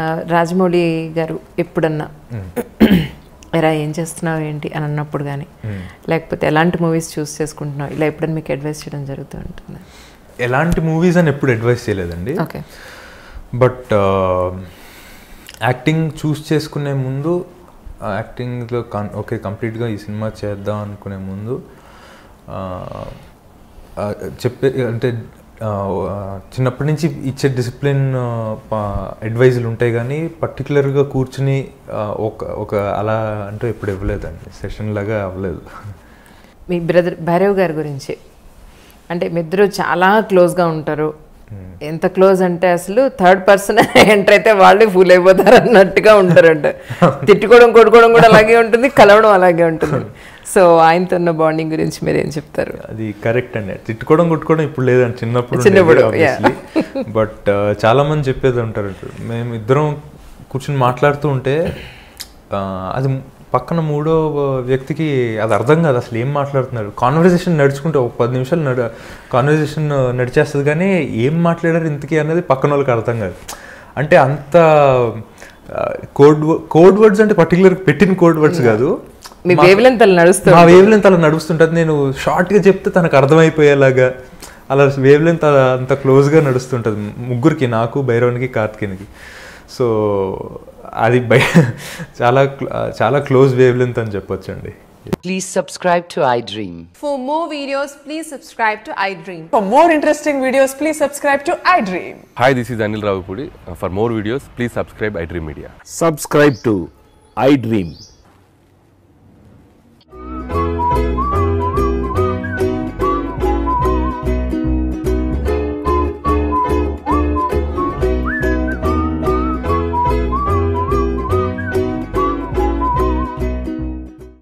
రాజమౌళి గారు ఎప్పుడన్నా ఎరా ఏం చేస్తున్నావు ఏంటి అని అన్నప్పుడు కానీ లేకపోతే ఎలాంటి మూవీస్ చూస్ చేసుకుంటున్నావు ఇలా ఎప్పుడైనా మీకు అడ్వైస్ చేయడం జరుగుతూ ఉంటుంది ఎలాంటి మూవీస్ అని ఎప్పుడు అడ్వైస్ చేయలేదండి ఓకే బట్ యాక్టింగ్ చూస్ చేసుకునే ముందు యాక్టింగ్లో కన్ ఓకే కంప్లీట్గా ఈ సినిమా చేద్దాం అనుకునే ముందు ఆ, ఆ, చెప్పే అంటే ఆ, చిన్నప్పటి నుంచి ఇచ్చే డిసిప్లిన్ అడ్వైజులు ఉంటాయి కానీ పర్టికులర్గా కూర్చుని ఆ, ఒక ఒక అలా అంటూ ఎప్పుడు ఇవ్వలేదండి సెషన్ లాగా అవ్వలేదు మీ బ్రదర్ భైరవ్ గారి గురించి అంటే మీ ఇద్దరు చాలా క్లోజ్గా ఉంటారు ఎంత క్లోజ్ అంటే అసలు థర్డ్ పర్సన్ ఎంటర్ అయితే వాళ్ళే ఫూల్ అయిపోతారు అన్నట్టుగా ఉంటారంట తిట్టుకోవడం కొట్టుకోవడం కూడా అలాగే ఉంటుంది కలవడం అలాగే ఉంటుంది సో ఆయనతో ఉన్న బాండింగ్ గురించి మీరు ఏం చెప్తారు అది కరెక్ట్ అండి తిట్టుకోవడం కొట్టుకోవడం ఇప్పుడు లేదండి చిన్నప్పుడు చిన్నప్పుడు, బట్ చాలా మంది చెప్పేది ఉంటారు మేము ఇద్దరం కూర్చుని మాట్లాడుతూ ఉంటే ఆ, అది పక్కన మూడో వ్యక్తికి అది అర్థం కాదు అసలు ఏం మాట్లాడుతున్నారు కాన్వర్జేషన్ నడుచుకుంటే ఒక పది నిమిషాలు నడ కాన్వర్జేషన్ నడిచేస్తుంది కానీ ఏం మాట్లాడారు ఇంతకీ అనేది పక్కన వాళ్ళకి అర్థం కాదు అంటే అంత కోడ్ కోడ్ వర్డ్స్ అంటే పర్టికులర్ పెట్టిన కోడ్ వర్డ్స్ కాదు మీ వేవ్ లెంత్ అలా నడుస్తూ మా వేవ్ లెంత్ అలా నడుస్తుంటుంది నేను షార్ట్గా చెప్తే తనకు అర్థమైపోయేలాగా అలా వేవ్ లెంత్ అంత క్లోజ్గా నడుస్తుంటుంది ముగ్గురికి నాకు భైరవనికి కార్తికేయనికి సో అది బై చాలా cl- చాలా క్లోజ్ వేవ్ లెంత్ అని చెప్పొచ్చండి Please subscribe to iDream. For more videos, please subscribe to iDream. For more interesting videos, please subscribe to iDream. Hi, this is Anil Ravipudi. Uh, For more videos, please subscribe iDream Media. subscribe to iDream.